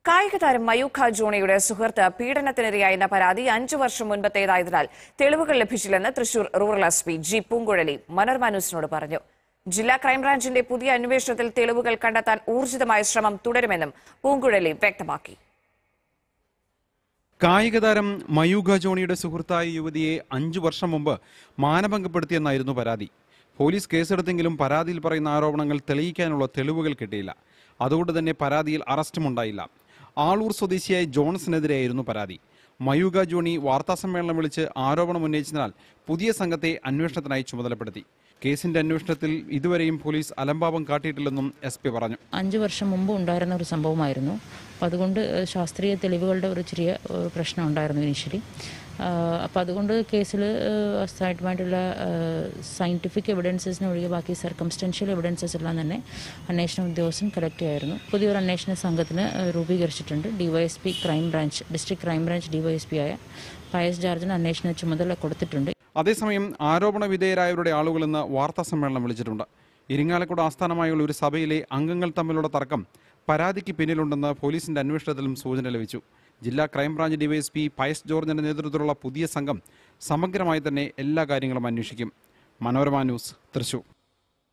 കായിക താരം മയൂഖ ജോണിയുടെ സുഹൃത്ത് പീഡനത്തിനിരയായെന്ന പരാതി അഞ്ചു വർഷം മുൻപത്തേതായതിനാൽ തെളിവുകൾ ലഭിച്ചില്ലെന്ന് Thrissur rural S P G Poonguzhali Manorama ന്യൂസിനോട് പറഞ്ഞു ജില്ലാ ക്രൈംബ്രാഞ്ചിന്റെ പുതിയ അന്വേഷണത്തിൽ തെളിവുകൾ കണ്ടെത്താൻ ഊർജിതമായ ശ്രമം തുടരുമെന്നും പൂങ്കുഴലി വ്യക്തമാക്കി കായിക താരം മയൂഖ ജോണിയുടെ സുഹൃത്തായ യുവതിയെ അഞ്ചു വർഷം മുമ്പ് മാനഭംഗപ്പെടുത്തിയെന്നായിരുന്നു പരാതി പോലീസ് കേസെടുത്തെങ്കിലും പരാതിയിൽ പറയുന്ന ആരോപണങ്ങൾ തെളിയിക്കാനുള്ള തെളിവുകൾ കിട്ടിയില്ല അതുകൊണ്ട് തന്നെ പരാതിയിൽ അറസ്റ്റുമുണ്ടായില്ല ആളൂർ സ്വദേശിയായ ജോൺസിനെതിരെയായിരുന്നു പരാതി മയൂഖ ജോണി വാർത്താസമ്മേളനം വിളിച്ച് ആരോപണം ഉന്നയിച്ചതിനാൽ പുതിയ സംഘത്തെ അന്വേഷണത്തിനായി ചുമതലപ്പെടുത്തി കേസിന്റെ അന്വേഷണത്തിൽ ഇതുവരെയും പോലീസ് അലംഭാവം കാട്ടിയിട്ടില്ലെന്നും എസ് പി പറഞ്ഞു അഞ്ച് വർഷം മുമ്പ് ഉണ്ടായിരുന്ന ഒരു സംഭവമായിരുന്നു അപ്പോൾ അതുകൊണ്ട് ഏഹ്, ശാസ്ത്രീയ തെളിവുകളുടെ ഒരു ചെറിയ ഏഹ്, പ്രശ്നം ഉണ്ടായിരുന്നു ഇനിഷ്യലി അപ്പോൾ അതുകൊണ്ട് കേസിൽ അസ്ഥായിട്ടുമായിട്ടുള്ള സയൻറ്റിഫിക് എവിഡൻസസിന് ഒഴികെ ബാക്കി സർക്കംസ്റ്റൻഷ്യൽ എവിഡൻസസ് എല്ലാം തന്നെ അന്വേഷണ ഉദ്യോഗസ്ഥൻ കളക്ട് ചെയ്യായിരുന്നു പുതിയൊരു അന്വേഷണ സംഘത്തിന് ഏഹ്, രൂപീകരിച്ചിട്ടുണ്ട് DYSP crime branch district crime branch DYSP ആയ പയസ് ജാർജിന് അന്വേഷണ ചുമതല കൊടുത്തിട്ടുണ്ട് അതേസമയം ആരോപണ വിധേയരായവരുടെ ആളുകളെന്ന് വാർത്താ സമ്മേളനം വിളിച്ചിട്ടുണ്ട് ഇരിങ്ങാലക്കുട ആസ്ഥാനമായുള്ള ഒരു സഭയിലെ അംഗങ്ങൾ തമ്മിലുള്ള തർക്കം പരാതിക്ക് പിന്നിലുണ്ടെന്ന് പോലീസിന്റെ അന്വേഷണത്തിലും സൂചന ലഭിച്ചു ജില്ലാ ക്രൈംബ്രാഞ്ച് ഡിവൈഎസ്പി പയസ് ജോർജിന്റെ നേതൃത്വത്തിലുള്ള പുതിയ സംഘം സമഗ്രമായി തന്നെ എല്ലാ കാര്യങ്ങളും അന്വേഷിക്കും മനോരമ ന്യൂസ് തൃശൂർ